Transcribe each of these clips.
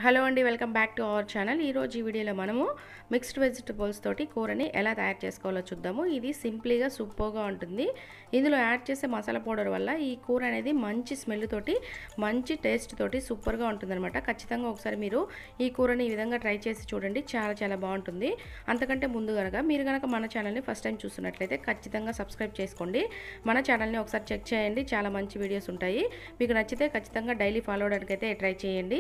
hello అండి welcome back to our channel ఈరోజు ఈ వీడియోలో మనము మిక్స్డ్ వెజిటబుల్స్ తోటి కూరని ఎలా తయారు చేసుకోవాలో చూద్దాము ఇది సింపుల్గా సూపర్గా ఉంటుంది ఇందులో యాడ్ చేసే మసాలా పౌడర్ వల్ల ఈ కూర అనేది మంచి స్మెల్ తోటి మంచి టేస్ట్ తోటి సూపర్గా ఉంటుందన్నమాట ఖచ్చితంగా ఒకసారి మీరు ఈ కూరని ఈ విధంగా ట్రై చేసి చూడండి చాలా చాలా బాగుంటుంది అంతకంటే ముందు కనుక మీరు కనుక మన ఛానల్ని ఫస్ట్ టైం చూస్తున్నట్లయితే ఖచ్చితంగా సబ్స్క్రైబ్ చేసుకోండి మన ఛానల్ని ఒకసారి చెక్ చేయండి చాలా మంచి వీడియోస్ ఉంటాయి మీకు నచ్చితే ఖచ్చితంగా డైలీ ఫాలో అవడానికి అయితే ట్రై చేయండి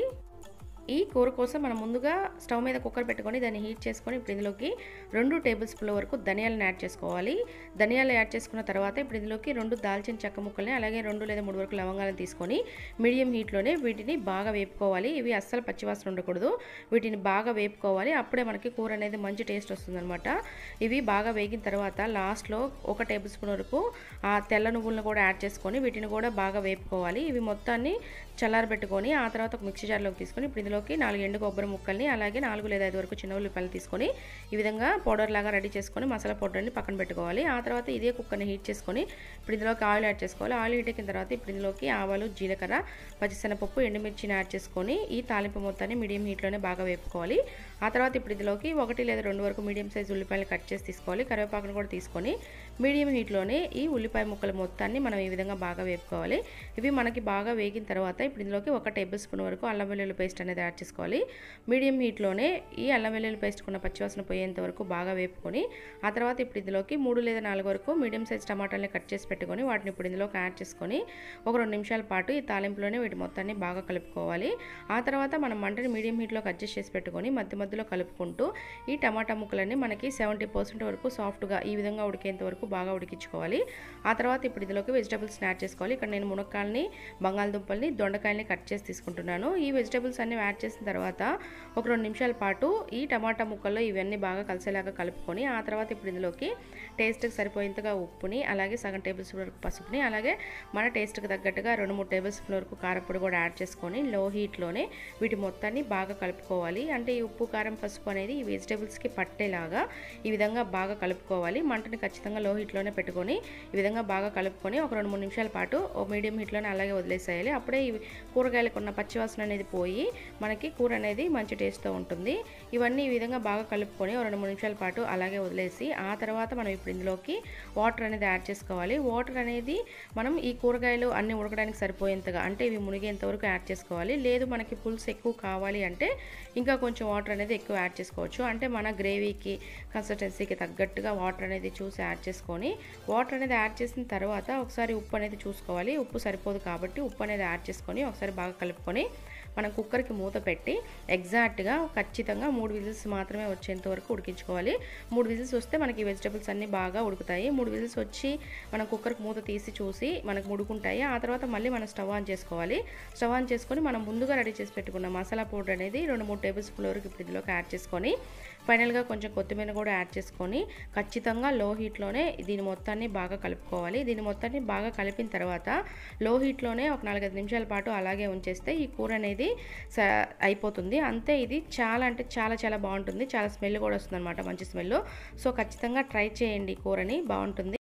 ఈ కూర కోసం మనం ముందుగా స్టవ్ మీద కుక్కర్ పెట్టుకొని దాన్ని హీట్ చేసుకొని ఇప్పుడు ఇందులోకి రెండు టేబుల్ స్పూన్ల వరకు ధనియాలను యాడ్ చేసుకోవాలి ధనియాలు యాడ్ చేసుకున్న తర్వాత ఇప్పుడు ఇందులోకి రెండు దాల్చిన చెక్క ముక్కల్ని అలాగే రెండు లేదా మూడు వరకు లవంగాలను తీసుకొని మీడియం హీట్లోనే వీటిని బాగా వేపుకోవాలి ఇవి అస్సలు పచ్చివాసన ఉండకూడదు వీటిని బాగా వేపుకోవాలి అప్పుడే మనకి కూర అనేది మంచి టేస్ట్ వస్తుందన్నమాట ఇవి బాగా వేగిన తర్వాత లాస్ట్లో ఒక టేబుల్ స్పూన్ వరకు ఆ తెల్ల నువ్వులను కూడా యాడ్ చేసుకొని వీటిని కూడా బాగా వేపుకోవాలి ఇవి మొత్తాన్ని చల్లారబెట్టుకొని ఆ తర్వాత ఒక మిక్సీ జార్లోకి తీసుకొని ఇప్పుడు ఇందులోకి నాలుగు ఎండు కొబ్బరి ముక్కల్ని అలాగే నాలుగు లేదా ఐదు వరకు చిన్న ఉల్లిపాయలు తీసుకొని ఈ విధంగా పౌడర్ లాగా రెడీ చేసుకొని మసాలా పౌడర్ని పక్కన పెట్టుకోవాలి ఆ తర్వాత ఇదే కుక్కర్ని హీట్ చేసుకొని ఇప్పుడు ఇందులోకి ఆయిల్ యాడ్ చేసుకోవాలి ఆయిల్ హీట్ ఎక్కిన తర్వాత ఇప్పుడు ఇందులోకి ఆవాలు జీలకర్ర పచ్చిశనగపప్పు ఎండుమిర్చిని యాడ్ చేసుకొని ఈ తాలింపు మొత్తాన్ని మీడియం హీట్లోనే బాగా వేపుకోవాలి ఆ తర్వాత ఇప్పుడు ఇందులోకి ఒకటి లేదా రెండు వరకు మీడియం సైజ్ ఉల్లిపాయలు కట్ చేసి తీసుకోవాలి కరివేపాకును కూడా తీసుకొని మీడియం హీట్లోనే ఈ ఉల్లిపాయ ముక్కల మొత్తాన్ని మనం ఈ విధంగా బాగా వేపుకోవాలి ఇవి మనకి బాగా వేగిన తర్వాత ఇప్పుడు ఇందులోకి ఒక టేబుల్ స్పూన్ వరకు అల్లం వెల్లుల్లి పేస్ట్ అనేది యాడ్ చేసుకోవాలి మీడియం హీట్లోనే ఈ అల్లం వెల్లుల్లి పేస్ట్ కున్న పచ్చివాసన పోయేంత వరకు బాగా వేపుకొని ఆ తర్వాత ఇప్పుడు ఇందులోకి మూడు లేదా నాలుగు వరకు మీడియం సైజ్ టమాటాలని కట్ చేసి పెట్టుకొని వాటిని ఇప్పుడు ఇందులోకి యాడ్ చేసుకొని ఒక రెండు నిమిషాల పాటు ఈ తాలింపులోనే వీటి మొత్తాన్ని బాగా కలుపుకోవాలి ఆ తర్వాత మనం మంటని మీడియం హీట్లోకి అడ్జస్ట్ చేసి పెట్టుకొని మధ్య మధ్యలో కలుపుకుంటూ ఈ టమాటా ముక్కలన్నీ మనకి సెవెంటీ పర్సెంట్ వరకు సాఫ్ట్గా ఈ విధంగా ఉడికేంత వరకు బాగా ఉడికించుకోవాలి ఆ తర్వాత ఇప్పుడు ఇందులోకి వెజిటబుల్స్ యాడ్ చేసుకోవాలి ఇక్కడ నేను మునక్కాయలని బంగాళదుంపల్ని దొండకాయలని కట్ చేసి తీసుకుంటున్నాను ఈ వెజిటబుల్స్ అన్ని యాడ్ చేసిన తర్వాత ఒక రెండు నిమిషాల పాటు ఈ టమాటా ముక్కల్లో ఇవన్నీ బాగా కలిసేలాగా కలుపుకొని ఆ తర్వాత ఇప్పుడు ఇందులోకి టేస్ట్కి సరిపోయేంతగా ఉప్పుని అలాగే సగం టేబుల్ స్పూన్ వరకు పసుపుని అలాగే మన టేస్ట్కి తగ్గట్టుగా రెండు మూడు టేబుల్ స్పూన్ వరకు కారపొడి కూడా యాడ్ చేసుకొని లో హీట్లోనే వీటి మొత్తాన్ని బాగా కలుపుకోవాలి అంటే ఈ ఉప్పు కారం పసుపు అనేది ఈ వెజిటేబుల్స్కి పట్టేలాగా ఈ విధంగా బాగా కలుపుకోవాలి మంటని ఖచ్చితంగా లో హీట్లోనే పెట్టుకొని ఈ విధంగా బాగా కలుపుకొని ఒక రెండు మూడు నిమిషాల పాటు ఓ మీడియం హీట్లోనే అలాగే వదిలేసేయాలి అప్పుడే ఈ కూరగాయలకు ఉన్న పచ్చివాసన అనేది పోయి మనకి కూర అనేది మంచి టేస్ట్తో ఉంటుంది ఇవన్నీ ఈ విధంగా బాగా కలుపుకొని ఒక రెండు మూడు నిమిషాల పాటు అలాగే వదిలేసి ఆ తర్వాత మనం ఇప్పుడు ఇందులోకి వాటర్ అనేది యాడ్ చేసుకోవాలి వాటర్ అనేది మనం ఈ కూరగాయలు అన్ని ఉడకడానికి సరిపోయేంతగా అంటే ఇవి మునిగేంత వరకు యాడ్ చేసుకోవాలి లేదు మనకి పులుసు ఎక్కువ కావాలి అంటే ఇంకా కొంచెం వాటర్ అనేది ఎక్కువ యాడ్ చేసుకోవచ్చు అంటే మన గ్రేవీకి కన్సిస్టెన్సీకి తగ్గట్టుగా వాటర్ అనేది చూసి యాడ్ చేసుకొని వాటర్ అనేది యాడ్ చేసిన తర్వాత ఒకసారి ఉప్పు అనేది చూసుకోవాలి ఉప్పు సరిపోదు కాబట్టి ఉప్పు అనేది యాడ్ చేసుకొని ఒకసారి బాగా కలుపుకొని మనం కుక్కర్కి మూత పెట్టి ఎగ్జాక్ట్గా ఖచ్చితంగా మూడు విజిల్స్ మాత్రమే వచ్చేంత వరకు ఉడికించుకోవాలి మూడు విజిల్స్ వస్తే మనకి వెజిటబుల్స్ అన్నీ బాగా ఉడుకుతాయి మూడు విజిల్స్ వచ్చి మనం కుక్కర్కి మూత తీసి చూసి మనకు ఉడుకుంటాయి ఆ తర్వాత మళ్ళీ మనం స్టవ్ ఆన్ చేసుకోవాలి స్టవ్ ఆన్ చేసుకొని మనం ముందుగా రెడీ చేసి పెట్టుకున్న మసాలా పౌడర్ అనేది రెండు మూడు టేబుల్ స్పూన్ వరకు ఇప్పుడు ఇందులోకి యాడ్ చేసుకొని ఫైనల్గా కొంచెం కొత్తిమీర కూడా యాడ్ చేసుకొని ఖచ్చితంగా లో హీట్లోనే దీని మొత్తాన్ని బాగా కలుపుకోవాలి దీని మొత్తాన్ని బాగా కలిపిన తర్వాత లో హీట్లోనే ఒక నాలుగైదు నిమిషాల పాటు అలాగే ఉంచేస్తే ఈ కూర అనేది అయిపోతుంది అంతే ఇది చాలా అంటే చాలా చాలా బాగుంటుంది చాలా స్మెల్ కూడా వస్తుంది అనమాట మంచి స్మెల్ సో ఖచ్చితంగా ట్రై చేయండి కూరని బాగుంటుంది